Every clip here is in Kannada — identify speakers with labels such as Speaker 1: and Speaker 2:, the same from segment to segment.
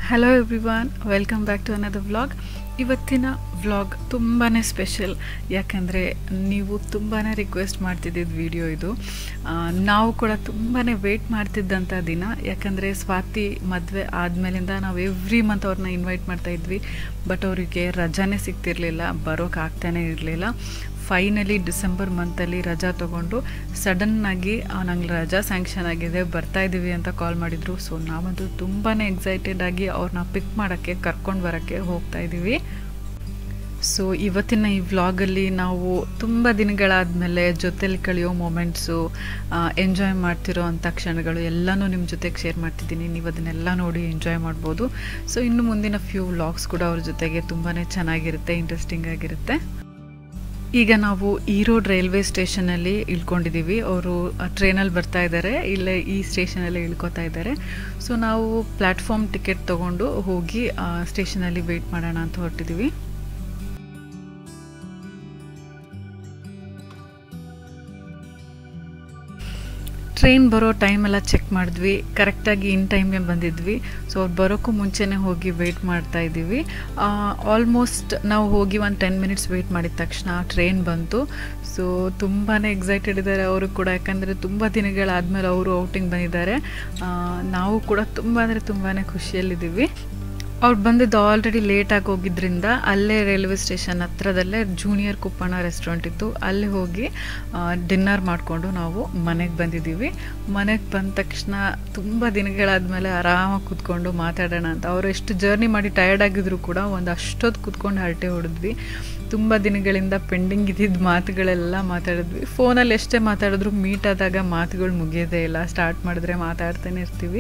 Speaker 1: hello everyone welcome back to another vlog ಇವತ್ತಿನ ವ್ಲಾಗ್ ತುಂಬಾ ಸ್ಪೆಷಲ್ ಯಾಕಂದರೆ ನೀವು ತುಂಬಾ ರಿಕ್ವೆಸ್ಟ್ ಮಾಡ್ತಿದ್ದಿದ್ದು ವಿಡಿಯೋ ಇದು ಆ, ನಾವು ಕೂಡ ತುಂಬಾ ವೆಯ್ಟ್ ಮಾಡ್ತಿದ್ದಂಥ ದಿನ ಯಾಕಂದರೆ ಸ್ವಾತಿ ಮದುವೆ ಆದಮೇಲಿಂದ ನಾವು ಎವ್ರಿ ಮಂತ್ ಅವ್ರನ್ನ ಇನ್ವೈಟ್ ಮಾಡ್ತಾ ಇದ್ವಿ ಬಟ್ ಅವರಿಗೆ ರಜಾನೇ ಸಿಗ್ತಿರ್ಲಿಲ್ಲ ಬರೋಕೆ ಆಗ್ತಾನೇ ಇರಲಿಲ್ಲ ಫೈನಲಿ ಡಿಸೆಂಬರ್ ಮಂತಲ್ಲಿ ರಜಾ ತೊಗೊಂಡು ಸಡನ್ನಾಗಿ ನಂಗೆ ರಜಾ ಸ್ಯಾಂಕ್ಷನ್ ಆಗಿದೆ ಬರ್ತಾ ಇದ್ದೀವಿ ಅಂತ ಕಾಲ್ ಮಾಡಿದರು ಸೊ ನಾವಂತೂ ತುಂಬಾ ಎಕ್ಸೈಟೆಡ್ ಆಗಿ ಅವ್ರನ್ನ ಪಿಕ್ ಮಾಡೋಕ್ಕೆ ಕರ್ಕೊಂಡು ಬರೋಕ್ಕೆ ಹೋಗ್ತಾ ಇದ್ದೀವಿ ಸೊ ಇವತ್ತಿನ ಈ ವ್ಲಾಗಲ್ಲಿ ನಾವು ತುಂಬ ದಿನಗಳಾದಮೇಲೆ ಜೊತೆಲಿ ಕಳೆಯೋ ಮೊಮೆಂಟ್ಸು ಎಂಜಾಯ್ ಮಾಡ್ತಿರೋ ಅಂಥ ಕ್ಷಣಗಳು ಎಲ್ಲನೂ ನಿಮ್ಮ ಜೊತೆಗೆ ಶೇರ್ ಮಾಡ್ತಿದ್ದೀನಿ ನೀವು ಅದನ್ನೆಲ್ಲ ನೋಡಿ ಎಂಜಾಯ್ ಮಾಡ್ಬೋದು ಸೊ ಇನ್ನು ಮುಂದಿನ ಫ್ಯೂ ವ್ಲಾಗ್ಸ್ ಕೂಡ ಅವ್ರ ಜೊತೆಗೆ ತುಂಬಾ ಚೆನ್ನಾಗಿರುತ್ತೆ ಇಂಟ್ರೆಸ್ಟಿಂಗ್ ಆಗಿರುತ್ತೆ ಈಗ ನಾವು ಈರೋಡ್ ರೈಲ್ವೆ ಸ್ಟೇಷನಲ್ಲಿ ಇಳ್ಕೊಂಡಿದ್ದೀವಿ ಅವರು ಟ್ರೈನಲ್ಲಿ ಬರ್ತಾ ಇದ್ದಾರೆ ಇಲ್ಲೇ ಈ ಸ್ಟೇಷನಲ್ಲೇ ಇಳ್ಕೊತಾ ಇದ್ದಾರೆ ಸೊ ನಾವು ಪ್ಲ್ಯಾಟ್ಫಾರ್ಮ್ ಟಿಕೆಟ್ ತೊಗೊಂಡು ಹೋಗಿ ಸ್ಟೇಷನಲ್ಲಿ ವೆಯ್ಟ್ ಮಾಡೋಣ ಅಂತ ಹೊರಟಿದ್ದೀವಿ ಟ್ರೈನ್ ಬರೋ ಟೈಮೆಲ್ಲ ಚೆಕ್ ಮಾಡಿದ್ವಿ ಕರೆಕ್ಟಾಗಿ ಇನ್ ಟೈಮ್ಗೆ ಬಂದಿದ್ವಿ ಸೊ ಅವ್ರು ಬರೋಕ್ಕೂ ಮುಂಚೆನೇ ಹೋಗಿ ವೆಯ್ಟ್ ಮಾಡ್ತಾ ಇದ್ದೀವಿ ಆಲ್ಮೋಸ್ಟ್ ನಾವು ಹೋಗಿ ಒಂದು ಟೆನ್ ಮಿನಿಟ್ಸ್ ವೆಯ್ಟ್ ಮಾಡಿದ ತಕ್ಷಣ ಟ್ರೈನ್ ಬಂತು ಸೊ ತುಂಬಾ ಎಕ್ಸೈಟೆಡ್ ಇದ್ದಾರೆ ಅವರು ಕೂಡ ಯಾಕಂದರೆ ತುಂಬ ದಿನಗಳಾದಮೇಲೆ ಅವರು ಔಟಿಂಗ್ ಬಂದಿದ್ದಾರೆ ಆ, ನಾವು ಕೂಡ ತುಂಬ ಅಂದರೆ ತುಂಬಾ ಖುಷಿಯಲ್ಲಿದ್ದೀವಿ ಅವ್ರು ಬಂದಿದ್ದು ಆಲ್ರೆಡಿ ಲೇಟಾಗಿ ಹೋಗಿದ್ರಿಂದ ಅಲ್ಲೇ ರೈಲ್ವೆ ಸ್ಟೇಷನ್ ಹತ್ರದಲ್ಲೇ ಜೂನಿಯರ್ ಕುಪ್ಪಣ್ಣ ರೆಸ್ಟೋರೆಂಟ್ ಇತ್ತು ಅಲ್ಲಿ ಹೋಗಿ ಡಿನ್ನರ್ ಮಾಡಿಕೊಂಡು ನಾವು ಮನೆಗೆ ಬಂದಿದ್ದೀವಿ ಮನೆಗೆ ಬಂದ ತಕ್ಷಣ ತುಂಬ ದಿನಗಳಾದಮೇಲೆ ಆರಾಮಾಗಿ ಕೂತ್ಕೊಂಡು ಮಾತಾಡೋಣ ಅಂತ ಅವರು ಎಷ್ಟು ಜರ್ನಿ ಮಾಡಿ ಟಯರ್ಡ್ ಆಗಿದ್ರು ಕೂಡ ಒಂದು ಅಷ್ಟೊತ್ತು ಕೂತ್ಕೊಂಡು ಹರಟೆ ಹೊಡೆದ್ವಿ ತುಂಬ ದಿನಗಳಿಂದ ಪೆಂಡಿಂಗ್ ಇದ್ದಿದ್ದ ಮಾತುಗಳೆಲ್ಲ ಮಾತಾಡಿದ್ವಿ ಫೋನಲ್ಲಿ ಎಷ್ಟೇ ಮಾತಾಡಿದ್ರು ಮೀಟ್ ಆದಾಗ ಮಾತುಗಳು ಮುಗಿಯೋದೇ ಇಲ್ಲ ಸ್ಟಾರ್ಟ್ ಮಾಡಿದ್ರೆ ಮಾತಾಡ್ತಾನೆ ಇರ್ತೀವಿ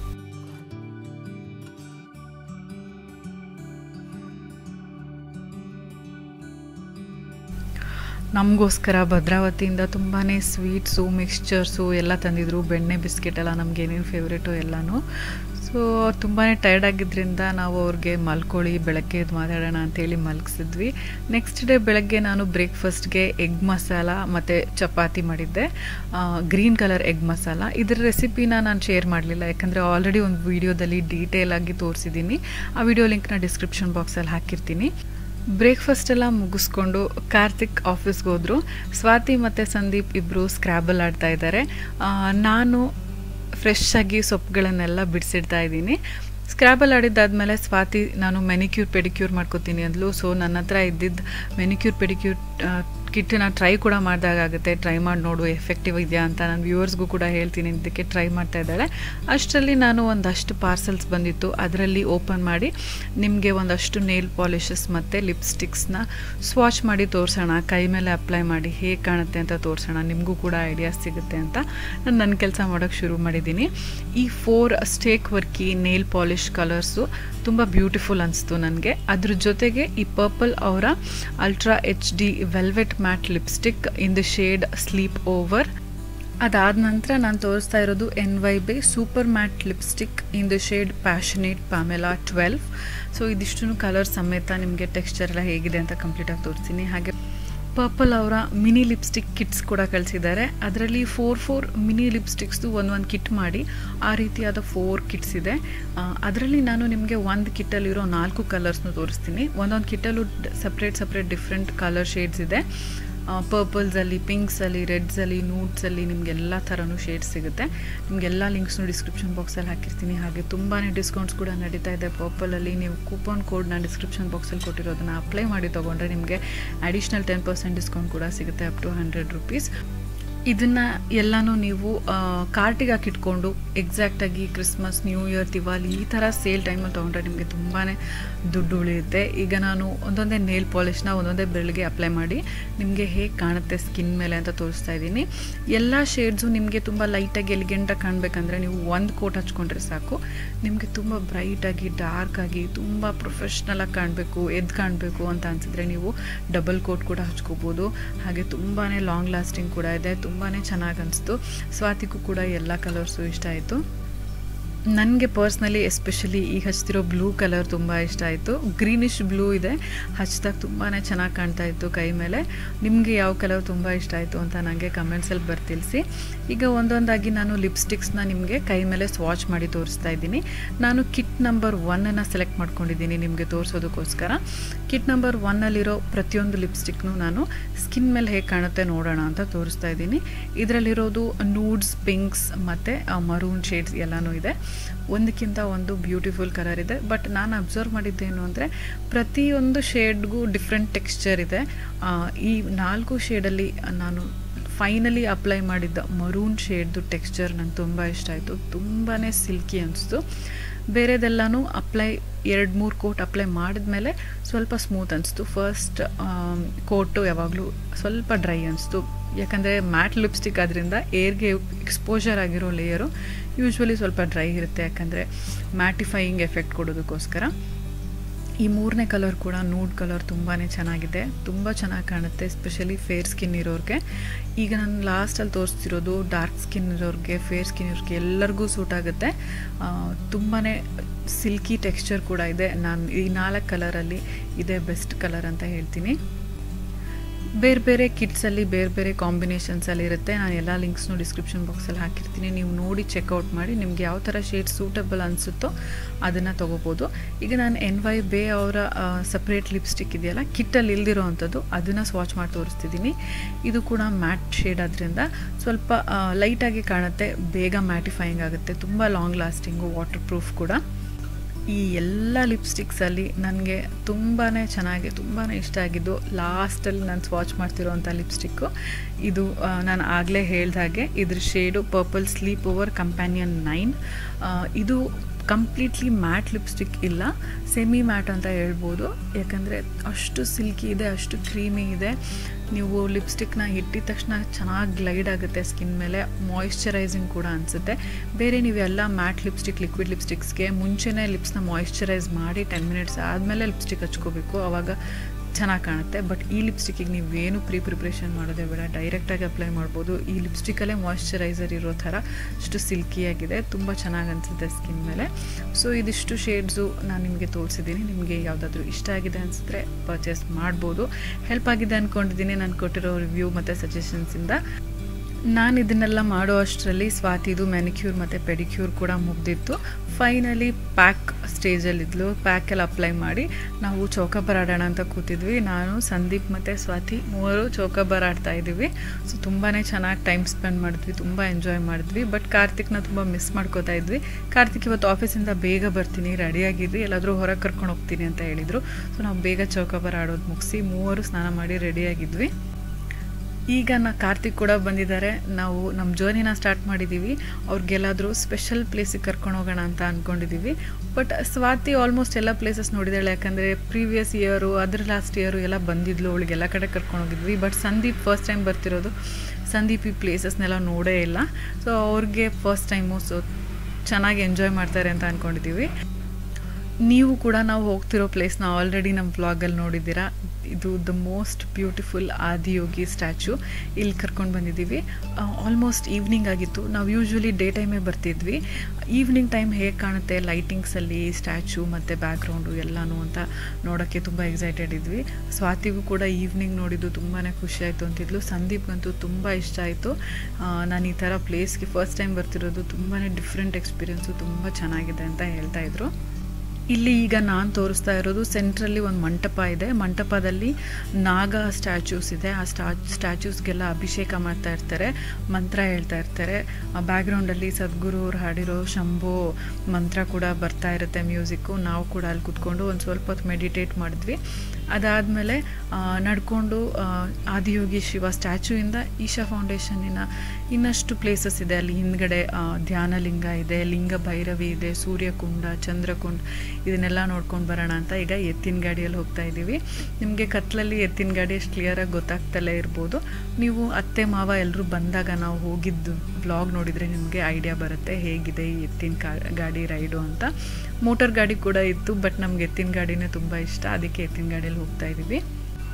Speaker 1: ನಮಗೋಸ್ಕರ ಭದ್ರಾವತಿಯಿಂದ ತುಂಬಾ ಸ್ವೀಟ್ಸು ಮಿಕ್ಸ್ಚರ್ಸು ಎಲ್ಲ ತಂದಿದ್ರು ಬೆಣ್ಣೆ ಬಿಸ್ಕೆಟ್ ಎಲ್ಲ ನಮ್ಗೆ ಏನೇನು ಫೇವ್ರೇಟು ಎಲ್ಲನೂ ಸೊ ತುಂಬಾ ಟಯರ್ಡ್ ಆಗಿದ್ದರಿಂದ ನಾವು ಅವ್ರಿಗೆ ಮಲ್ಕೊಳ್ಳಿ ಬೆಳಗ್ಗೆ ಎದ್ದು ಮಾತಾಡೋಣ ಅಂತೇಳಿ ಮಲಗಿಸಿದ್ವಿ ನೆಕ್ಸ್ಟ್ ಡೇ ಬೆಳಗ್ಗೆ ನಾನು ಬ್ರೇಕ್ಫಾಸ್ಟ್ಗೆ ಎಗ್ ಮಸಾಲ ಮತ್ತು ಚಪಾತಿ ಮಾಡಿದ್ದೆ ಗ್ರೀನ್ ಕಲರ್ ಎಗ್ ಮಸಾಲ ಇದರ ರೆಸಿಪಿನ ನಾನು ಶೇರ್ ಮಾಡಲಿಲ್ಲ ಯಾಕಂದರೆ ಆಲ್ರೆಡಿ ಒಂದು ವೀಡಿಯೋದಲ್ಲಿ ಡೀಟೇಲ್ ಆಗಿ ತೋರಿಸಿದ್ದೀನಿ ಆ ವಿಡಿಯೋ ಲಿಂಕ್ನ ಡಿಸ್ಕ್ರಿಪ್ಷನ್ ಬಾಕ್ಸಲ್ಲಿ ಹಾಕಿರ್ತೀನಿ ಬ್ರೇಕ್ಫಾಸ್ಟ್ ಎಲ್ಲ ಮುಗಿಸ್ಕೊಂಡು ಕಾರ್ತಿಕ್ ಆಫೀಸ್ಗೆ ಹೋದರು ಸ್ವಾತಿ ಮತ್ತು ಸಂದೀಪ್ ಇಬ್ಬರು ಸ್ಕ್ರ್ಯಾಬಲ್ ಆಡ್ತಾ ಇದ್ದಾರೆ ಆ, ನಾನು ಫ್ರೆಶ್ ಆಗಿ ಸೊಪ್ಪುಗಳನ್ನೆಲ್ಲ ಬಿಡಿಸಿಡ್ತಾ ಇದ್ದೀನಿ ಸ್ಕ್ರ್ಯಾಬಲ್ ಆಡಿದ್ದಾದಮೇಲೆ ಸ್ವಾತಿ ನಾನು ಮೆನಿಕ್ಯೂರ್ ಪೆಡಿಕ್ಯೂರ್ ಮಾಡ್ಕೋತೀನಿ ಅಂದ್ಲು ಸೊ ನನ್ನ ಹತ್ರ ಇದ್ದಿದ್ದು ಮೆನಿಕ್ಯೂರ್ ಪೆಡಿಕ್ಯೂರ್ ಕಿಟ್ಟನ್ನ ಟ್ರೈ ಕೂಡ ಮಾಡಿದಾಗುತ್ತೆ ಟ್ರೈ ಮಾಡಿ ನೋಡು ಎಫೆಕ್ಟಿವ್ ಇದೆಯಾ ಅಂತ ನಾನು ವ್ಯೂವರ್ಸ್ಗೂ ಕೂಡ ಹೇಳ್ತೀನಿ ಇದಕ್ಕೆ ಟ್ರೈ ಮಾಡ್ತಾ ಇದ್ದಾಳೆ ಅಷ್ಟರಲ್ಲಿ ನಾನು ಒಂದಷ್ಟು ಪಾರ್ಸಲ್ಸ್ ಬಂದಿತ್ತು ಅದರಲ್ಲಿ ಓಪನ್ ಮಾಡಿ ನಿಮಗೆ ಒಂದಷ್ಟು ನೇಲ್ ಪಾಲಿಷಸ್ ಮತ್ತು ಲಿಪ್ಸ್ಟಿಕ್ಸ್ನ ಸ್ವಾಚ್ ಮಾಡಿ ತೋರಿಸೋಣ ಕೈ ಮೇಲೆ ಅಪ್ಲೈ ಮಾಡಿ ಹೇಗೆ ಕಾಣುತ್ತೆ ಅಂತ ತೋರಿಸೋಣ ನಿಮಗೂ ಕೂಡ ಐಡಿಯಾಸ್ ಸಿಗುತ್ತೆ ಅಂತ ನಾನು ನನ್ನ ಕೆಲಸ ಮಾಡೋಕ್ಕೆ ಶುರು ಮಾಡಿದ್ದೀನಿ ಈ four stay quirky nail polish colours ತುಂಬ ಬ್ಯೂಟಿಫುಲ್ ಅನಿಸ್ತು ನನಗೆ ಅದ್ರ ಜೊತೆಗೆ ಈ ಪರ್ಪಲ್ ಅವರ ultra H D velvet matte lipstick in the shade sleep over ಅದಾದ ನಂತರ ನಾನು ತೋರಿಸ್ತಾ ಇರೋದು N Y Bae super matte lipstick in the shade passionate Pamela twelve so ಇದಿಷ್ಟು ಕಲರ್ ಸಮೇತ ನಿಮಗೆ ಟೆಕ್ಸ್ಚರ್ ಎಲ್ಲ ಹೇಗಿದೆ ಅಂತ ಕಂಪ್ಲೀಟಾಗಿ ತೋರಿಸ್ತೀನಿ ಹಾಗೆ ಪರ್ಪಲ್ ಅವರ ಮಿನಿ ಲಿಪ್ಸ್ಟಿಕ್ ಕಿಟ್ಸ್ ಕೂಡ ಕಳಿಸಿದ್ದಾರೆ ಅದರಲ್ಲಿ ಫೋರ್ ಫೋರ್ ಮಿನಿ ಲಿಪ್ಸ್ಟಿಕ್ಸ್ದು ಒಂದೊಂದು ಕಿಟ್ ಮಾಡಿ ಆ ರೀತಿಯಾದ ಫೋರ್ ಕಿಟ್ಸ್ ಇದೆ ಅದರಲ್ಲಿ ನಾನು ನಿಮಗೆ ಒಂದು ಕಿಟ್ಟಲ್ಲಿರೋ ನಾಲ್ಕು ಕಲರ್ಸ್ನು ತೋರಿಸ್ತೀನಿ ಒಂದೊಂದು ಕಿಟ್ಟಲ್ಲೂ separate separate different colour shades ಇದೆ ಪರ್ಪಲ್ಸಲ್ಲಿ ಪಿಂಕ್ಸಲ್ಲಿ ರೆಡ್ಸಲ್ಲಿ ನೂಟ್ಸಲ್ಲಿ ನಿಮಗೆಲ್ಲ ಥರನೂ ಶೇಡ್ಸ್ ಸಿಗುತ್ತೆ ನಿಮಗೆಲ್ಲ ಲಿಂಕ್ಸ್ನು ಡಿಸ್ಕ್ರಿಪ್ಷನ್ ಬಾಕ್ಸಲ್ಲಿ ಹಾಕಿರ್ತೀನಿ ಹಾಗೆ ತುಂಬಾ ಡಿಸ್ಕೌಂಟ್ಸ್ ಕೂಡ ನಡೀತಾ ಇದೆ ಪರ್ಪಲಲ್ಲಿ ನೀವು ಕೂಪನ್ ಕೋಡ್ನ ಡಿಸ್ಕ್ರಿಪ್ಷನ್ ಬಾಕ್ಸಲ್ಲಿ ಕೊಟ್ಟಿರೋದನ್ನ ಅಪ್ಲೈ ಮಾಡಿ ತೊಗೊಂಡ್ರೆ ನಿಮಗೆ ಅಡಿಷ್ನಲ್ ಟೆನ್ ಪರ್ಸೆಂಟ್ ಡಿಸ್ಕೌಂಟ್ ಕೂಡ ಸಿಗುತ್ತೆ ಅಪ್ ಟು ಹಂಡ್ರೆಡ್ ರುಪೀಸ್ ಇದನ್ನು ಎಲ್ಲನೂ ನೀವು ಕಾರ್ಟಿಗೆ ಹಾಕಿಟ್ಕೊಂಡು ಎಕ್ಸಾಕ್ಟಾಗಿ ಕ್ರಿಸ್ಮಸ್ ನ್ಯೂ ಇಯರ್ ದಿವಾಲಿ ಈ ಥರ ಸೇಲ್ ಟೈಮಲ್ಲಿ ತೊಗೊಂಡ್ರೆ ನಿಮಗೆ ತುಂಬಾ ದುಡ್ಡು ಉಳಿಯುತ್ತೆ ಈಗ ನಾನು ಒಂದೊಂದೇ ನೇಲ್ ಪಾಲಿಷ್ನ ಒಂದೊಂದೇ ಬೆರಳಿಗೆ ಅಪ್ಲೈ ಮಾಡಿ ನಿಮಗೆ ಹೇಗೆ ಕಾಣುತ್ತೆ ಸ್ಕಿನ್ ಮೇಲೆ ಅಂತ ತೋರಿಸ್ತಾ ಇದ್ದೀನಿ ಎಲ್ಲ ಶೇಡ್ಸು ನಿಮಗೆ ತುಂಬ ಲೈಟಾಗಿ ಎಲಿಗೆಂಟಾಗಿ ಕಾಣಬೇಕಂದ್ರೆ ನೀವು ಒಂದು ಕೋಟ್ ಹಚ್ಕೊಂಡ್ರೆ ಸಾಕು ನಿಮಗೆ ತುಂಬ ಬ್ರೈಟಾಗಿ ಡಾರ್ಕಾಗಿ ತುಂಬ ಪ್ರೊಫೆಷ್ನಲಾಗಿ ಕಾಣಬೇಕು ಎದ್ದು ಕಾಣಬೇಕು ಅಂತ ಅನಿಸಿದ್ರೆ ನೀವು ಡಬಲ್ ಕೋಟ್ ಕೂಡ ಹಚ್ಕೋಬೋದು ಹಾಗೆ ತುಂಬಾ ಲಾಂಗ್ ಲಾಸ್ಟಿಂಗ್ ಕೂಡ ಇದೆ ತುಂಬಾ ಚೆನ್ನಾಗಿ ಅನಿಸ್ತು ಸ್ವಾತಿಗೂ ಕೂಡ ಎಲ್ಲ ಕಲರ್ಸು ಇಷ್ಟ ಆಯಿತು ನನಗೆ ಪರ್ಸ್ನಲಿ ಎಸ್ಪೆಷಲಿ ಈಗ ಹಚ್ತಿರೋ ಬ್ಲೂ ಕಲರ್ ತುಂಬ ಇಷ್ಟ ಆಯಿತು ಗ್ರೀನಿಶ್ ಬ್ಲೂ ಇದೆ ಹಚ್ಚಿದಾಗ ತುಂಬಾ ಚೆನ್ನಾಗಿ ಕಾಣ್ತಾ ಇತ್ತು ಕೈ ಮೇಲೆ ನಿಮಗೆ ಯಾವ ಕಲರ್ ತುಂಬ ಇಷ್ಟ ಆಯಿತು ಅಂತ ನನಗೆ ಕಮೆಂಟ್ಸಲ್ಲಿ ಬರ್ತಿಳಿಸಿ ಈಗ ಒಂದೊಂದಾಗಿ ನಾನು ಲಿಪ್ಸ್ಟಿಕ್ಸ್ನ ನಿಮಗೆ ಕೈ ಮೇಲೆ ಸ್ವಾಚ್ ಮಾಡಿ ತೋರಿಸ್ತಾ ಇದ್ದೀನಿ ನಾನು ಕಿಟ್ ನಂಬರ್ ಒನ್ನನ್ನು ಸೆಲೆಕ್ಟ್ ಮಾಡ್ಕೊಂಡಿದ್ದೀನಿ ನಿಮಗೆ ತೋರಿಸೋದಕ್ಕೋಸ್ಕರ ಕಿಟ್ ನಂಬರ್ ಒನ್ನಲ್ಲಿರೋ ಪ್ರತಿಯೊಂದು ಲಿಪ್ಸ್ಟಿಕ್ನು ನಾನು ಸ್ಕಿನ್ ಮೇಲೆ ಹೇಗೆ ಕಾಣುತ್ತೆ ನೋಡೋಣ ಅಂತ ತೋರಿಸ್ತಾ ಇದ್ದೀನಿ ಇದರಲ್ಲಿರೋದು ನೂಡ್ಸ್ ಪಿಂಕ್ಸ್ ಮತ್ತು ಮರೂನ್ ಶೇಡ್ಸ್ ಎಲ್ಲನೂ ಇದೆ ಒಂದಕ್ಕಿಂತ ಒಂದು ಬ್ಯೂಟಿಫುಲ್ ಕಲರ್ ಇದೆ ಬಟ್ ನಾನು ಅಬ್ಸರ್ವ್ ಮಾಡಿದ್ದೇನು ಅಂದರೆ ಪ್ರತಿಯೊಂದು ಶೇಡ್ಗೂ ಡಿಫ್ರೆಂಟ್ ಟೆಕ್ಸ್ಚರ್ ಇದೆ ಆ, ಈ ನಾಲ್ಕು ಶೇಡಲ್ಲಿ ನಾನು ಫೈನಲಿ ಅಪ್ಲೈ ಮಾಡಿದ್ದ ಮರೂನ್ ಶೇಡ್ದು ಟೆಕ್ಸ್ಚರ್ ನಂಗೆ ತುಂಬ ಇಷ್ಟ ಆಯಿತು ತುಂಬಾ ಸಿಲ್ಕಿ ಅನಿಸ್ತು ಬೇರೆದೆಲ್ಲನೂ ಅಪ್ಲೈ ಎರಡು ಮೂರು ಕೋಟ್ ಅಪ್ಲೈ ಮಾಡಿದ್ಮೇಲೆ ಸ್ವಲ್ಪ ಸ್ಮೂತ್ ಅನಿಸ್ತು ಫಸ್ಟ್ ಕೋಟು ಯಾವಾಗಲೂ ಸ್ವಲ್ಪ ಡ್ರೈ ಅನಿಸ್ತು ಯಾಕಂದರೆ ಮ್ಯಾಟ್ ಲಿಪ್ಸ್ಟಿಕ್ ಆದ್ದರಿಂದ ಏರ್ಗೆ ಎಕ್ಸ್ಪೋಜರ್ ಆಗಿರೋ ಲೇಯರು ಯೂಶ್ವಲಿ ಸ್ವಲ್ಪ ಡ್ರೈ ಇರುತ್ತೆ ಯಾಕಂದರೆ ಮ್ಯಾಟಿಫೈಯಿಂಗ್ ಎಫೆಕ್ಟ್ ಕೊಡೋದಕ್ಕೋಸ್ಕರ ಈ ಮೂರನೇ ಕಲರ್ ಕೂಡ ನೂಡ್ ಕಲರ್ ತುಂಬಾ ಚೆನ್ನಾಗಿದೆ ತುಂಬ ಚೆನ್ನಾಗಿ ಕಾಣುತ್ತೆ ಎಸ್ಪೆಷಲಿ ಫೇರ್ ಸ್ಕಿನ್ ಇರೋರಿಗೆ ಈಗ ನಾನು ಲಾಸ್ಟಲ್ಲಿ ತೋರಿಸ್ತಿರೋದು ಡಾರ್ಕ್ ಸ್ಕಿನ್ ಇರೋರಿಗೆ ಫೇರ್ ಸ್ಕಿನ್ ಇರೋರಿಗೆ ಎಲ್ಲರಿಗೂ ಸೂಟ್ ಆಗುತ್ತೆ ತುಂಬಾ ಸಿಲ್ಕಿ ಟೆಕ್ಸ್ಚರ್ ಕೂಡ ಇದೆ ನಾನು ಈ ನಾಲ್ಕು ಕಲರಲ್ಲಿ ಇದೇ ಬೆಸ್ಟ್ ಕಲರ್ ಅಂತ ಹೇಳ್ತೀನಿ ಬೇರೆ ಬೇರೆ ಕಿಟ್ಸಲ್ಲಿ ಬೇರೆ ಬೇರೆ ಕಾಂಬಿನೇಷನ್ಸಲ್ಲಿ ಇರುತ್ತೆ ನಾನು ಎಲ್ಲ ಲಿಂಕ್ಸ್ನು ಡಿಸ್ಕ್ರಿಪ್ಷನ್ ಬಾಕ್ಸಲ್ಲಿ ಹಾಕಿರ್ತೀನಿ ನೀವು ನೋಡಿ ಚೆಕ್ಔಟ್ ಮಾಡಿ ನಿಮ್ಗೆ ಯಾವ ಥರ ಶೇಡ್ ಸೂಟಬಲ್ ಅನಿಸುತ್ತೋ ಅದನ್ನು ತೊಗೋಬೋದು ಈಗ ನಾನು ಎನ್ ವೈ ಬೇ ಅವರ ಸಪ್ರೇಟ್ ಲಿಪ್ಸ್ಟಿಕ್ ಇದೆಯಲ್ಲ ಕಿಟ್ಟಲ್ಲಿ ಇಲ್ದಿರೋ ಅಂಥದ್ದು ಅದನ್ನು ಸ್ವಾಚ್ ಮಾಡಿ ತೋರಿಸ್ತಿದ್ದೀನಿ ಇದು ಕೂಡ ಮ್ಯಾಟ್ ಶೇಡ್ ಆದ್ದರಿಂದ ಸ್ವಲ್ಪ ಲೈಟಾಗಿ ಕಾಣುತ್ತೆ ಬೇಗ ಮ್ಯಾಟಿಫೈಯಿಂಗ್ ಆಗುತ್ತೆ ತುಂಬ ಲಾಂಗ್ ಲಾಸ್ಟಿಂಗು ವಾಟರ್ ಪ್ರೂಫ್ ಕೂಡ ಈ ಎಲ್ಲ ಲಿಪ್ಸ್ಟಿಕ್ಸಲ್ಲಿ ನನಗೆ ತುಂಬಾ ಚೆನ್ನಾಗಿ ತುಂಬಾ ಇಷ್ಟ ಆಗಿದ್ದು ಲಾಸ್ಟಲ್ಲಿ ನಾನು ಸ್ವಾಚ್ ಮಾಡ್ತಿರೋವಂಥ ಲಿಪ್ಸ್ಟಿಕ್ಕು ಇದು ಆ, ನಾನು ಆಗಲೇ ಹೇಳ್ದ ಹಾಗೆ ಇದ್ರ shade purple sleep over companion nine ಇದು ಕಂಪ್ಲೀಟ್ಲಿ ಮ್ಯಾಟ್ ಲಿಪ್ಸ್ಟಿಕ್ ಇಲ್ಲ ಸೆಮಿ ಮ್ಯಾಟ್ ಅಂತ ಹೇಳ್ಬೋದು ಯಾಕಂದರೆ ಅಷ್ಟು ಸಿಲ್ಕಿ ಇದೆ ಅಷ್ಟು ಕ್ರೀಮಿ ಇದೆ ನೀವು ಲಿಪ್ಸ್ಟಿಕ್ನ ಇಟ್ಟಿದ ತಕ್ಷಣ ಚೆನ್ನಾಗಿ ಗ್ಲೈಡ್ ಆಗುತ್ತೆ ಸ್ಕಿನ್ ಮೇಲೆ ಮಾಯಿಶ್ಚರೈಸಿಂಗ್ ಕೂಡ ಅನಿಸುತ್ತೆ ಬೇರೆ ನೀವೆಲ್ಲ ಮ್ಯಾಟ್ ಲಿಪ್ಸ್ಟಿಕ್ ಲಿಕ್ವಿಡ್ ಲಿಪ್ಸ್ಟಿಕ್ಸ್ಗೆ ಮುಂಚೆನೇ ಲಿಪ್ಸ್ನ ಮಾಯಿಶ್ಚರೈಸ್ ಮಾಡಿ ಟೆನ್ ಮಿನಿಟ್ಸ್ ಆದಮೇಲೆ ಲಿಪ್ಸ್ಟಿಕ್ ಹಚ್ಕೋಬೇಕು ಆವಾಗ ಚೆನ್ನಾಗಿ ಕಾಣುತ್ತೆ ಬಟ್ ಈ ಲಿಪ್ಸ್ಟಿಕ್ಕಿಗೆ ನೀವೇನು ಪ್ರೀ ಪ್ರಿಪ್ರೇಷನ್ ಮಾಡೋದೇ ಬೇಡ ಡೈರೆಕ್ಟಾಗಿ ಅಪ್ಲೈ ಮಾಡ್ಬೋದು ಈ ಲಿಪ್ಸ್ಟಿಕ್ಕಲ್ಲೇ ಮಾಯಿಶ್ಚರೈಸರ್ ಇರೋ ಥರ ಅಷ್ಟು ಸಿಲ್ಕಿಯಾಗಿದೆ ತುಂಬ ಚೆನ್ನಾಗಿ ಅನಿಸುತ್ತೆ ಸ್ಕಿನ್ ಮೇಲೆ ಸೊ ಇದಿಷ್ಟು ಶೇಡ್ಸು ನಾನು ನಿಮಗೆ ತೋರಿಸಿದ್ದೀನಿ ನಿಮಗೆ ಯಾವುದಾದ್ರೂ ಇಷ್ಟ ಆಗಿದೆ ಅನಿಸಿದ್ರೆ ಪರ್ಚೇಸ್ ಮಾಡ್ಬೋದು ಹೆಲ್ಪ್ ಆಗಿದೆ ಅಂದ್ಕೊಂಡಿದ್ದೀನಿ ನಾನು ಕೊಟ್ಟಿರೋ ರಿವ್ಯೂ ಮತ್ತು ಸಜೆಷನ್ಸಿಂದ ನಾನು ಇದನ್ನೆಲ್ಲ ಮಾಡೋ ಅಷ್ಟರಲ್ಲಿ ಸ್ವಾತಿದು ಮ್ಯಾನಿಕ್ಯೂರ್ ಮತ್ತು ಪೆಡಿಕ್ಯೂರ್ ಕೂಡ ಮುಗ್ದಿತ್ತು ಫೈನಲಿ ಪ್ಯಾಕ್ ಸ್ಟೇಜಲ್ಲಿದ್ಲು ಪ್ಯಾಕೆಲ್ಲ ಅಪ್ಲೈ ಮಾಡಿ ನಾವು ಚೌಕಾಬಾರ್ ಆಡೋಣ ಅಂತ ಕೂತಿದ್ವಿ ನಾನು ಸಂದೀಪ್ ಮತ್ತು ಸ್ವಾತಿ ಮೂವರು ಚೌಕಾಬಾರ್ ಆಡ್ತಾ ಇದ್ದೀವಿ ಸೊ ತುಂಬಾ ಚೆನ್ನಾಗಿ ಟೈಮ್ ಸ್ಪೆಂಡ್ ಮಾಡಿದ್ವಿ ತುಂಬ ಎಂಜಾಯ್ ಮಾಡಿದ್ವಿ ಬಟ್ ಕಾರ್ತಿಕ್ನ ತುಂಬ ಮಿಸ್ ಮಾಡ್ಕೋತಾ ಇದ್ವಿ ಕಾರ್ತಿಕ್ ಇವತ್ತು ಆಫೀಸಿಂದ ಬೇಗ ಬರ್ತೀನಿ ರೆಡಿಯಾಗಿದ್ವಿ ಎಲ್ಲಾದರೂ ಹೊರಗೆ ಕರ್ಕೊಂಡು ಹೋಗ್ತೀನಿ ಅಂತ ಹೇಳಿದರು ಸೊ ನಾವು ಬೇಗ ಚೌಕಾಬಾರ್ ಆಡೋದು ಮುಗಿಸಿ ಮೂವರು ಸ್ನಾನ ಮಾಡಿ ರೆಡಿಯಾಗಿದ್ವಿ ಈಗ ನಾ ಕಾರ್ತಿಕ್ ಕೂಡ ಬಂದಿದ್ದಾರೆ ನಾವು ನಮ್ಮ ಜರ್ನಿನ ಸ್ಟಾರ್ಟ್ ಮಾಡಿದ್ದೀವಿ ಅವ್ರಿಗೆಲ್ಲಾದರೂ ಸ್ಪೆಷಲ್ ಪ್ಲೇಸಿಗೆ ಕರ್ಕೊಂಡು ಹೋಗೋಣ ಅಂತ ಅಂದ್ಕೊಂಡಿದ್ದೀವಿ ಬಟ್ ಸ್ವಾತಿ ಆಲ್ಮೋಸ್ಟ್ ಎಲ್ಲ ಪ್ಲೇಸಸ್ ನೋಡಿದಾಳೆ ಯಾಕಂದರೆ ಪ್ರೀವಿಯಸ್ ಇಯರು ಅದ್ರ ಲಾಸ್ಟ್ ಇಯರು ಎಲ್ಲ ಬಂದಿದ್ಲು ಅವಳಿಗೆ ಎಲ್ಲ ಕಡೆ ಕರ್ಕೊಂಡು ಹೋಗಿದ್ವಿ ಬಟ್ ಸಂದೀಪ್ ಫಸ್ಟ್ ಟೈಮ್ ಬರ್ತಿರೋದು ಸಂದೀಪ್ ಈ ಪ್ಲೇಸಸ್ನೆಲ್ಲ ನೋಡೇ ಇಲ್ಲ ಸೊ ಅವ್ರಿಗೆ ಫಸ್ಟ್ ಟೈಮು ಸೊ ಚೆನ್ನಾಗಿ ಎಂಜಾಯ್ ಮಾಡ್ತಾರೆ ಅಂತ ಅಂದ್ಕೊಂಡಿದ್ದೀವಿ ನೀವು ಕೂಡ ನಾವು ಹೋಗ್ತಿರೋ ಪ್ಲೇಸ್ನ ಆಲ್ರೆಡಿ ನಮ್ಮ ವ್ಲಾಗಲ್ಲಿ ನೋಡಿದ್ದೀರಾ ಇದು the most beautiful Adiyogi statue ಇಲ್ಲಿ ಕರ್ಕೊಂಡು ಬಂದಿದ್ದೀವಿ ಆಲ್ಮೋಸ್ಟ್ ಈವ್ನಿಂಗ್ ಆಗಿತ್ತು ನಾವು ಯೂಶ್ವಲಿ ಡೇ ಟೈಮೇ ಬರ್ತಿದ್ವಿ ಈವ್ನಿಂಗ್ ಟೈಮ್ ಹೇಗೆ ಕಾಣುತ್ತೆ ಲೈಟಿಂಗ್ಸಲ್ಲಿ ಸ್ಟ್ಯಾಚು ಮತ್ತು ಬ್ಯಾಕ್ಗ್ರೌಂಡು ಎಲ್ಲನೂ ಅಂತ ನೋಡೋಕ್ಕೆ ತುಂಬ ಎಕ್ಸೈಟೆಡ್ ಇದ್ವಿ ಸ್ವಾತಿಗೂ ಕೂಡ ಈವ್ನಿಂಗ್ ನೋಡಿದ್ದು ತುಂಬಾ ಖುಷಿ ಆಯಿತು ಅಂತಿದ್ಲು ಸಂದೀಪ್ಗಂತೂ ತುಂಬ ಇಷ್ಟ ಆಯಿತು ನಾನು ಈ ಥರ ಪ್ಲೇಸ್ಗೆ ಫಸ್ಟ್ ಟೈಮ್ ಬರ್ತಿರೋದು ತುಂಬಾ ಡಿಫ್ರೆಂಟ್ ಎಕ್ಸ್ಪೀರಿಯೆನ್ಸು ತುಂಬ ಚೆನ್ನಾಗಿದೆ ಅಂತ ಹೇಳ್ತಾ ಇದ್ರು ಇಲ್ಲಿ ಈಗ ನಾನು ತೋರಿಸ್ತಾ ಇರೋದು ಸೆಂಟ್ರಲ್ಲಿ ಒಂದು ಮಂಟಪ ಇದೆ ಮಂಟಪದಲ್ಲಿ ನಾಗ ಸ್ಟ್ಯಾಚ್ಯೂಸ್ ಇದೆ ಆ ಸ್ಟಾ ಸ್ಟ್ಯಾಚ್ಯೂಸ್ಗೆಲ್ಲ ಅಭಿಷೇಕ ಮಾಡ್ತಾ ಇರ್ತಾರೆ ಮಂತ್ರ ಹೇಳ್ತಾ ಇರ್ತಾರೆ ಆ ಬ್ಯಾಕ್ಗ್ರೌಂಡಲ್ಲಿ ಸದ್ಗುರು ಅವ್ರು ಹಾಡಿರೋ ಶಂಭೋ ಮಂತ್ರ ಕೂಡ ಬರ್ತಾ ಇರುತ್ತೆ ಮ್ಯೂಸಿಕ್ಕು ನಾವು ಕೂಡ ಅಲ್ಲಿ ಕೂತ್ಕೊಂಡು ಒಂದು ಸ್ವಲ್ಪ ಹೊತ್ತು ಮೆಡಿಟೇಟ್ ಮಾಡಿದ್ವಿ ಅದಾದಮೇಲೆ ನಡ್ಕೊಂಡು ಆದಿಯೋಗಿ ಶಿವ ಸ್ಟ್ಯಾಚ್ಯೂಯಿಂದ ಈಶಾ ಫೌಂಡೇಶನ್ನಿನ ಇನ್ನಷ್ಟು ಪ್ಲೇಸಸ್ ಇದೆ ಅಲ್ಲಿ ಹಿಂದ್ಗಡೆ ಆ, ಧ್ಯಾನಲಿಂಗ ಇದೆ ಲಿಂಗ ಭೈರವಿ ಇದೆ ಸೂರ್ಯಕುಂಡ ಚಂದ್ರಕುಂಡ ಇದನ್ನೆಲ್ಲ ನೋಡ್ಕೊಂಡು ಬರೋಣ ಅಂತ ಈಗ ಎತ್ತಿನ ಗಾಡಿಯಲ್ಲಿ ಹೋಗ್ತಾ ಇದ್ದೀವಿ ನಿಮಗೆ ಕತ್ಲಲ್ಲಿ ಎತ್ತಿನ ಗಾಡಿ ಅಷ್ಟು ಕ್ಲಿಯರಾಗಿ ಗೊತ್ತಾಗ್ತಲೇ ಇರ್ಬೋದು ನೀವು ಅತ್ತೆ ಮಾವ ಎಲ್ಲರೂ ಬಂದಾಗ ನಾವು ಹೋಗಿದ್ದು ಬ್ಲಾಗ್ ನೋಡಿದರೆ ನಿಮಗೆ ಐಡಿಯಾ ಬರುತ್ತೆ ಹೇಗಿದೆ ಈ ಎತ್ತಿನ ಕಾ ಗಾಡಿ ರೈಡು ಅಂತ ಮೋಟರ್ ಗಾಡಿ ಕೂಡ ಇತ್ತು ಬಟ್ ನಮ್ಗೆ ಎತ್ತಿನ ಗಾಡಿನೇ ತುಂಬ ಇಷ್ಟ ಅದಕ್ಕೆ ಎತ್ತಿನ ಗಾಡಿಯಲ್ಲಿ ಹೋಗ್ತಾ ಇದ್ದೀವಿ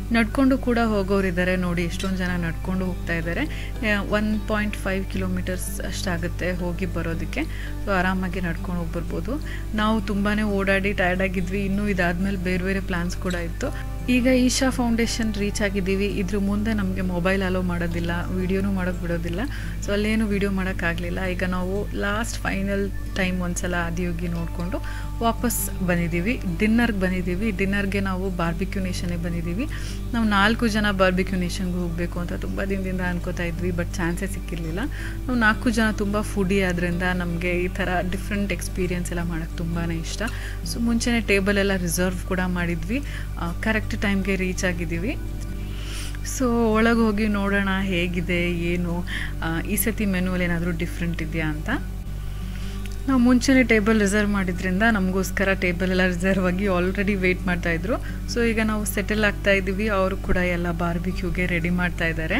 Speaker 1: ನಡ್ಕೊಂಡು ಕೂಡ ಹೋಗೋರಿದ್ದಾರೆ ನೋಡಿ ಎಷ್ಟೊಂದು ಜನ ನಡ್ಕೊಂಡು ಹೋಗ್ತಾ ಇದ್ದಾರೆ ಒನ್ ಪಾಯಿಂಟ್ ಫೈವ್ ಕಿಲೋಮೀಟರ್ಸ್ ಅಷ್ಟಾಗುತ್ತೆ ಹೋಗಿ ಬರೋದಕ್ಕೆ ಸೊ ಆರಾಮಾಗಿ ನಡ್ಕೊಂಡು ಹೋಗಿ ಬರ್ಬೋದು ನಾವು ತುಂಬಾ ಓಡಾಡಿ ಟಯರ್ಡ್ ಆಗಿದ್ವಿ ಇನ್ನೂ ಇದಾದ್ಮೇಲೆ ಬೇರೆ ಬೇರೆ ಪ್ಲಾನ್ಸ್ ಕೂಡ ಇತ್ತು ಈಗ ಈಶಾ ಫೌಂಡೇಶನ್ ರೀಚ್ ಆಗಿದ್ದೀವಿ ಇದ್ರ ಮುಂದೆ ನಮಗೆ ಮೊಬೈಲ್ ಅಲೋ ಮಾಡೋದಿಲ್ಲ ವೀಡಿಯೋನೂ ಮಾಡೋಕ್ಕೆ ಬಿಡೋದಿಲ್ಲ ಸೊ ಅಲ್ಲೇನು ವೀಡಿಯೋ ಮಾಡೋಕ್ಕಾಗಲಿಲ್ಲ ಈಗ ನಾವು ಲಾಸ್ಟ್ ಫೈನಲ್ ಟೈಮ್ ಒಂದ್ಸಲ ಆದಿಯೋಗಿ ನೋಡಿಕೊಂಡು ವಾಪಸ್ ಬಂದಿದ್ದೀವಿ ಡಿನ್ನರ್ಗೆ ಬಂದಿದ್ದೀವಿ ಡಿನ್ನರ್ಗೆ ನಾವು ಬಾರ್ಬಿಕ್ಯೂ ನೇಷನ್ಗೆ ಬಂದಿದ್ದೀವಿ ನಾವು ನಾಲ್ಕು ಜನ ಬಾರ್ಬಿಕ್ಯೂ ನೇಷನ್ಗೆ ಹೋಗಬೇಕು ಅಂತ ತುಂಬ ದಿನದಿಂದ ಅನ್ಕೋತಾ ಇದ್ವಿ ಬಟ್ ಚಾನ್ಸೇ ಸಿಕ್ಕಿರಲಿಲ್ಲ ನಾವು ನಾಲ್ಕು ಜನ ತುಂಬ ಫುಡಿ ಆದ್ದರಿಂದ ನಮಗೆ ಈ ಥರ ಡಿಫ್ರೆಂಟ್ ಎಕ್ಸ್ಪೀರಿಯನ್ಸ್ ಎಲ್ಲ ಮಾಡೋಕ್ಕೆ ತುಂಬಾ ಇಷ್ಟ ಸೊ ಮುಂಚೆನೇ ಟೇಬಲ್ ಎಲ್ಲ ರಿಸರ್ವ್ ಕೂಡ ಮಾಡಿದ್ವಿ ಕರೆಕ್ಟ್ ಟೈಮ್ಗೆ ರೀಚ್ ಆಗಿದ್ದೀವಿ ಸೊ ಒಳಗೆ ಹೋಗಿ ನೋಡೋಣ ಹೇಗಿದೆ ಏನು ಈ ಸತಿ ಮೆನುವಲ್ಲಿ ಏನಾದರೂ ಡಿಫ್ರೆಂಟ್ ಇದೆಯಾ ಅಂತ ನಾವು ಮುಂಚೆನೇ ಟೇಬಲ್ ರಿಸರ್ವ್ ಮಾಡಿದ್ರಿಂದ ನಮಗೋಸ್ಕರ ಟೇಬಲ್ ಎಲ್ಲ ರಿಸರ್ವ್ ಆಗಿ ಆಲ್ರೆಡಿ ವೆಯ್ಟ್ ಮಾಡ್ತಾಯಿದ್ರು ಸೊ ಈಗ ನಾವು ಸೆಟಲ್ ಆಗ್ತಾ ಇದ್ದೀವಿ ಅವರು ಕೂಡ ಎಲ್ಲ ಬಾರ್ಬಿಕ್ಯೂಗೆ ರೆಡಿ ಮಾಡ್ತಾ ಇದ್ದಾರೆ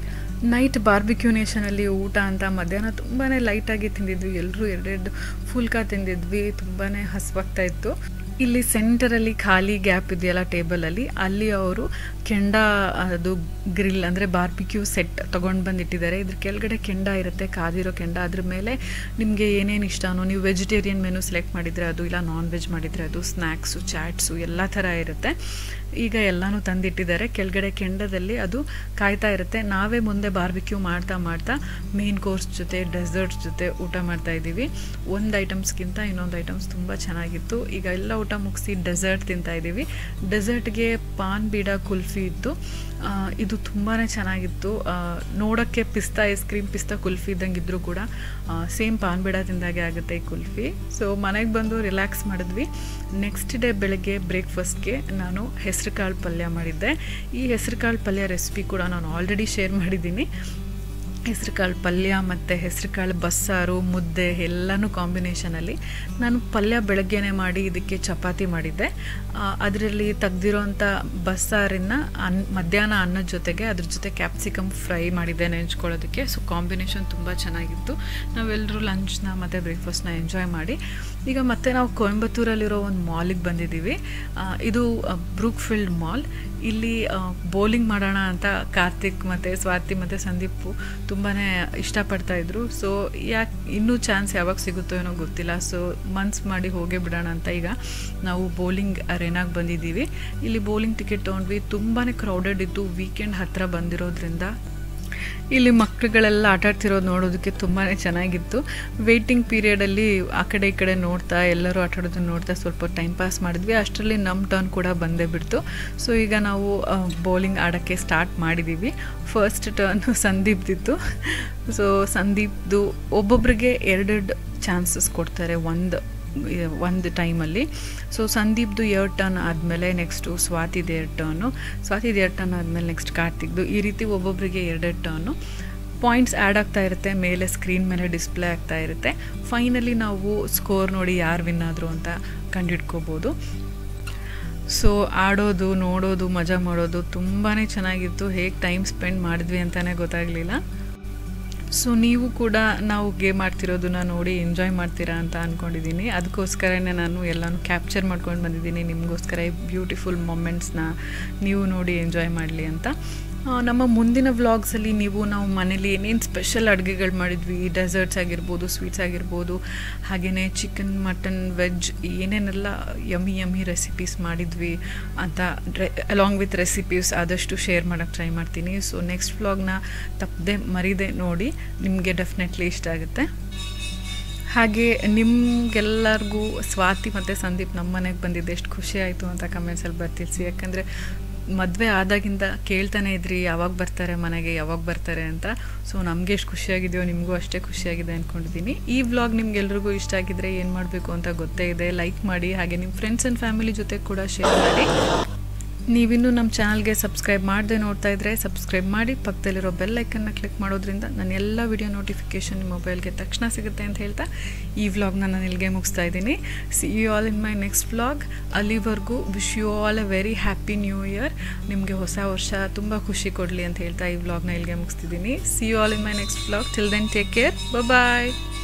Speaker 1: ನೈಟ್ ಬಾರ್ಬಿಕ್ಯೂ ನೇಷನಲ್ಲಿ ಊಟ ಅಂತ ಮಧ್ಯಾಹ್ನ ತುಂಬಾ ಲೈಟಾಗಿ ತಿಂದಿದ್ವಿ ಎಲ್ಲರೂ ಎರಡೆರಡು ಫುಲ್ಕಾ ತಿಂದಿದ್ವಿ ತುಂಬಾ ಹಸ್ವಾಗ್ತಾ ಇತ್ತು ಇಲ್ಲಿ ಸೆಂಟರಲ್ಲಿ ಖಾಲಿ ಗ್ಯಾಪ್ ಇದೆಯಲ್ಲ ಟೇಬಲಲ್ಲಿ ಅಲ್ಲಿ ಅವರು ಕೆಂಡ ಅದು ಗ್ರಿಲ್ ಅಂದರೆ ಬಾರ್ಬಿಕ್ಯೂ ಸೆಟ್ ತೊಗೊಂಡು ಬಂದಿಟ್ಟಿದ್ದಾರೆ ಇದ್ರ ಕೆಳಗಡೆ ಕೆಂಡ ಇರುತ್ತೆ ಕಾದಿರೋ ಕೆಂಡ ಅದ್ರ ಮೇಲೆ ನಿಮಗೆ ಏನೇನು ಇಷ್ಟನೋ ನೀವು ವೆಜಿಟೇರಿಯನ್ ಮೆನು ಸೆಲೆಕ್ಟ್ ಮಾಡಿದರೆ ಅದು ಇಲ್ಲ ನಾನ್ ವೆಜ್ ಮಾಡಿದರೆ ಅದು ಸ್ನ್ಯಾಕ್ಸು ಚಾಟ್ಸು ಎಲ್ಲ ಥರ ಇರುತ್ತೆ ಈಗ ಎಲ್ಲನೂ ತಂದಿಟ್ಟಿದ್ದಾರೆ ಕೆಳಗಡೆ ಕೆಂಡದಲ್ಲಿ ಅದು ಕಾಯ್ತಾ ಇರುತ್ತೆ ನಾವೇ ಮುಂದೆ ಬಾರ್ಬಿಕ್ಯೂ ಮಾಡ್ತಾ ಮಾಡ್ತಾ ಮೇನ್ ಕೋರ್ಸ್ ಜೊತೆ ಡೆಸರ್ಟ್ಸ್ ಜೊತೆ ಊಟ ಮಾಡ್ತಾ ಇದ್ದೀವಿ ಒಂದು ಐಟಮ್ಸ್ಗಿಂತ ಇನ್ನೊಂದು ಐಟಮ್ಸ್ ತುಂಬ ಚೆನ್ನಾಗಿತ್ತು ಈಗ ಎಲ್ಲ ಊಟ ಮುಗಿಸಿ ಡೆಸರ್ಟ್ ತಿಂತಾ ಇದ್ದೀವಿ ಡೆಸರ್ಟ್ಗೆ ಪಾನ್ ಬೀಡ ಕುಲ್ಫಿ ಇತ್ತು ಇದು ತುಂಬಾ ಚೆನ್ನಾಗಿತ್ತು ನೋಡೋಕ್ಕೆ ಪಿಸ್ತಾ ಐಸ್ ಕ್ರೀಮ್ ಪಿಸ್ತಾ ಕುಲ್ಫಿ ಇದ್ದಂಗೆ ಇದ್ದರೂ ಕೂಡ ಸೇಮ್ ಪಾನ್ ಬೀಡ ತಿಂದಾಗೆ ಆಗುತ್ತೆ ಈ ಕುಲ್ಫಿ ಸೊ ಮನೆಗೆ ಬಂದು ರಿಲ್ಯಾಕ್ಸ್ ಮಾಡಿದ್ವಿ ನೆಕ್ಸ್ಟ್ ಡೇ ಬೆಳಗ್ಗೆ ಬ್ರೇಕ್ಫಾಸ್ಟ್ಗೆ ನಾನು ಹೆಸರು ಕಾಳು ಪಲ್ಯ ಮಾಡಿದ್ದೆ ಈ ಹೆಸರು ಕಾಳು ಪಲ್ಯ ರೆಸಿಪಿ ಕೂಡ ನಾನು ಆಲ್ರೆಡಿ ಶೇರ್ ಮಾಡಿದ್ದೀನಿ ಹೆಸ್ರು ಕಾಳು ಪಲ್ಯ ಮತ್ತು ಹೆಸ್ರು ಕಾಳು ಬಸ್ಸಾರು ಮುದ್ದೆ ಎಲ್ಲನೂ ಕಾಂಬಿನೇಷನಲ್ಲಿ ನಾನು ಪಲ್ಯ ಬೆಳಗ್ಗೆನೇ ಮಾಡಿ ಇದಕ್ಕೆ ಚಪಾತಿ ಮಾಡಿದ್ದೆ ಅದರಲ್ಲಿ ತೆಗ್ದಿರೋಂಥ ಬಸ್ಸಾರನ್ನ ಅನ್ ಮಧ್ಯಾಹ್ನ ಅನ್ನದ ಜೊತೆಗೆ ಅದ್ರ ಜೊತೆ ಕ್ಯಾಪ್ಸಿಕಮ್ ಫ್ರೈ ಮಾಡಿದ್ದೆ ನೆಂಚ್ಕೊಳ್ಳೋದಕ್ಕೆ ಸೊ ಕಾಂಬಿನೇಷನ್ ತುಂಬ ಚೆನ್ನಾಗಿತ್ತು ನಾವೆಲ್ಲರೂ ಲಂಚ್ನ ಮತ್ತು ಬ್ರೇಕ್ಫಾಸ್ಟ್ನ ಎಂಜಾಯ್ ಮಾಡಿ ಈಗ ಮತ್ತೆ ನಾವು ಕೊಯಂಬತ್ತೂರಲ್ಲಿರೋ ಒಂದು ಮಾಲಿಗೆ ಬಂದಿದ್ದೀವಿ ಇದು ಬ್ರೂಕ್ಫೀಲ್ಡ್ ಮಾಲ್ ಇಲ್ಲಿ ಬೌಲಿಂಗ್ ಮಾಡೋಣ ಅಂತ ಕಾರ್ತಿಕ್ ಮತ್ತು ಸ್ವಾತಿ ಮತ್ತು ಸಂದೀಪು ತುಂಬಾ ಇಷ್ಟಪಡ್ತಾ ಇದ್ರು ಸೊ ಯಾಕೆ ಇನ್ನೂ ಚಾನ್ಸ್ ಯಾವಾಗ ಸಿಗುತ್ತೋ ಏನೋ ಗೊತ್ತಿಲ್ಲ ಸೊ ಮನ್ಸ್ ಮಾಡಿ ಹೋಗೇ ಬಿಡೋಣ ಅಂತ ಈಗ ನಾವು ಬೌಲಿಂಗ್ ಅರೇನಾಗೆ ಬಂದಿದ್ದೀವಿ ಇಲ್ಲಿ ಬೌಲಿಂಗ್ ಟಿಕೆಟ್ ತೊಗೊಂಡ್ವಿ ತುಂಬಾ ಕ್ರೌಡೆಡ್ ಇತ್ತು ವೀಕೆಂಡ್ ಹತ್ತಿರ ಬಂದಿರೋದ್ರಿಂದ ಇಲ್ಲಿ ಮಕ್ಕಳುಗಳೆಲ್ಲ ಆಟ ಆಡ್ತಿರೋದು ನೋಡೋದಕ್ಕೆ ತುಂಬಾ ಚೆನ್ನಾಗಿತ್ತು ವೇಟಿಂಗ್ ಪೀರಿಯಡಲ್ಲಿ ಆ ಕಡೆ ಈ ಕಡೆ ನೋಡ್ತಾ ಎಲ್ಲರೂ ಆಟ ಆಡೋದನ್ನ ನೋಡ್ತಾ ಸ್ವಲ್ಪ ಟೈಮ್ ಪಾಸ್ ಮಾಡಿದ್ವಿ ಅಷ್ಟರಲ್ಲಿ ನಮ್ಮ ಟರ್ನ್ ಕೂಡ ಬಂದೇ ಬಿಡ್ತು ಸೊ ಈಗ ನಾವು ಬೌಲಿಂಗ್ ಆಡೋಕ್ಕೆ ಸ್ಟಾರ್ಟ್ ಮಾಡಿದ್ದೀವಿ ಫಸ್ಟ್ ಟರ್ನ್ ಸಂದೀಪ್ದಿತ್ತು ಸೊ ಸಂದೀಪ್ದು ಒಬ್ಬೊಬ್ಬರಿಗೆ ಎರಡೆರಡು ಚಾನ್ಸಸ್ ಕೊಡ್ತಾರೆ ಒಂದು ಒಂದು ಟೈಮಲ್ಲಿ ಸೊ ಸಂದೀಪ್ದು ಎರಡು ಟರ್ನ್ ಆದಮೇಲೆ ನೆಕ್ಸ್ಟು ಸ್ವಾತಿದು ಎರಡು ಟರ್ನು ಸ್ವಾತಿದು ಎರಡು ಟರ್ನ್ ಆದಮೇಲೆ ನೆಕ್ಸ್ಟ್ ಕಾರ್ತಿಕ್ದು ಈ ರೀತಿ ಒಬ್ಬೊಬ್ಬರಿಗೆ ಎರಡೆರಡು ಟರ್ನು ಪಾಯಿಂಟ್ಸ್ ಆ್ಯಡ್ ಆಗ್ತಾ ಇರುತ್ತೆ ಮೇಲೆ ಸ್ಕ್ರೀನ್ ಮೇಲೆ ಡಿಸ್ಪ್ಲೇ ಆಗ್ತಾ ಇರುತ್ತೆ ಫೈನಲಿ ನಾವು ಸ್ಕೋರ್ ನೋಡಿ ಯಾರು ವಿನ್ ಆದರು ಅಂತ ಕಂಡುಹಿಡ್ಕೋಬೋದು ಸೊ ಆಡೋದು ನೋಡೋದು ಮಜಾ ಮಾಡೋದು ತುಂಬಾ ಚೆನ್ನಾಗಿತ್ತು ಹೇಗೆ ಟೈಮ್ ಸ್ಪೆಂಡ್ ಮಾಡಿದ್ವಿ ಅಂತಲೇ ಗೊತ್ತಾಗಲಿಲ್ಲ ಸೊ ನೀವು ಕೂಡ ನಾವು ಗೇಮ್ ಆಡ್ತಿರೋದನ್ನ ನೋಡಿ ಎಂಜಾಯ್ ಮಾಡ್ತೀರಾ ಅಂತ ಅಂದ್ಕೊಂಡಿದ್ದೀನಿ ಅದಕ್ಕೋಸ್ಕರನೇ ನಾನು ಎಲ್ಲನೂ ಕ್ಯಾಪ್ಚರ್ ಮಾಡ್ಕೊಂಡು ಬಂದಿದ್ದೀನಿ ನಿಮಗೋಸ್ಕರ ಈ ಬ್ಯೂಟಿಫುಲ್ ಮೊಮೆಂಟ್ಸ್ನ ನೀವು ನೋಡಿ ಎಂಜಾಯ್ ಮಾಡಲಿ ಅಂತ ನಮ್ಮ ಮುಂದಿನ ವ್ಲಾಗ್ಸಲ್ಲಿ ನೀವು ನಾವು ಮನೇಲಿ ಏನೇನು ಸ್ಪೆಷಲ್ ಅಡುಗೆಗಳು ಮಾಡಿದ್ವಿ ಡೆಸರ್ಟ್ಸ್ ಆಗಿರ್ಬೋದು ಸ್ವೀಟ್ಸ್ ಆಗಿರ್ಬೋದು ಹಾಗೆಯೇ ಚಿಕನ್ ಮಟನ್ ವೆಜ್ ಏನೇನೆಲ್ಲ ಯಮ್ಮಿ ಯಮ್ಮಿ ರೆಸಿಪೀಸ್ ಮಾಡಿದ್ವಿ ಅಂತ ಅಲಾಂಗ್ ವಿತ್ ರೆಸಿಪೀಸ್ ಆದಷ್ಟು ಶೇರ್ ಮಾಡೋಕ್ಕೆ ಟ್ರೈ ಮಾಡ್ತೀನಿ ಸೊ ನೆಕ್ಸ್ಟ್ ವ್ಲಾಗ್ನ ತಪ್ಪದೆ ಮರಿದೆ ನೋಡಿ ನಿಮಗೆ ಡೆಫಿನೆಟ್ಲಿ ಇಷ್ಟ ಆಗುತ್ತೆ ಹಾಗೆ ನಿಮಗೆಲ್ಲರಿಗೂ ಸ್ವಾತಿ ಮತ್ತು ಸಂದೀಪ್ ನಮ್ಮ ಮನೆಗೆ ಬಂದಿದ್ದು ಎಷ್ಟು ಖುಷಿ ಆಯಿತು ಅಂತ ಕಮೆಂಟ್ಸಲ್ಲಿ ಬರ್ತಿಲ್ಸಿ ಯಾಕಂದರೆ ಮದುವೆ ಆದಾಗಿಂದ ಕೇಳ್ತಾನೆ ಇದ್ರಿ ಯಾವಾಗ ಬರ್ತಾರೆ ಮನೆಗೆ ಯಾವಾಗ ಬರ್ತಾರೆ ಅಂತ ಸೊ ನಮಗೆ ಎಷ್ಟು ಖುಷಿಯಾಗಿದೆಯೋ ನಿಮಗೂ ಅಷ್ಟೇ ಖುಷಿಯಾಗಿದೆ ಅಂದ್ಕೊಂಡಿದ್ದೀನಿ ಈ ವ್ಲಾಗ್ ನಿಮ್ಗೆಲ್ರಿಗೂ ಇಷ್ಟ ಆಗಿದ್ರೆ ಏನು ಮಾಡಬೇಕು ಅಂತ ಗೊತ್ತೇ ಇದೆ ಲೈಕ್ ಮಾಡಿ ಹಾಗೆ ನಿಮ್ಮ ಫ್ರೆಂಡ್ಸ್ ಆ್ಯಂಡ್ ಫ್ಯಾಮಿಲಿ ಜೊತೆ ಕೂಡ ಶೇರ್ ಮಾಡಿ ನೀವಿನ್ನೂ ನಮ್ಮ ಚಾನಲ್ಗೆ ಸಬ್ಸ್ಕ್ರೈಬ್ ಮಾಡದೆ ನೋಡ್ತಾ ಇದ್ದರೆ ಸಬ್ಸ್ಕ್ರೈಬ್ ಮಾಡಿ ಪಕ್ಕದಲ್ಲಿರೋ ಬೆಲ್ ಐಕನ್ನ ಕ್ಲಿಕ್ ಮಾಡೋದ್ರಿಂದ ನನ್ನ ಎಲ್ಲ ವಿಡಿಯೋ ನೋಟಿಫಿಕೇಷನ್ ನಿಮ್ಮ ಮೊಬೈಲ್ಗೆ ತಕ್ಷಣ ಸಿಗುತ್ತೆ ಅಂತ ಹೇಳ್ತಾ ಈ ವ್ಲಾಗ್ನ ನಾನು ಇಲ್ಲಿಗೆ ಮುಗಿಸ್ತಾ ಇದ್ದೀನಿ see you all in my next vlog ಅಲ್ಲಿವರೆಗೂ wish you all a very happy new year ನಿಮಗೆ ಹೊಸ ವರ್ಷ ತುಂಬ ಖುಷಿ ಕೊಡಲಿ ಅಂತ ಹೇಳ್ತಾ ಈ ವ್ಲಾಗ್ನ ಇಲ್ಲಿಗೆ ಮುಗಿಸ್ತಿದ್ದೀನಿ see you all in my next vlog till then take care bye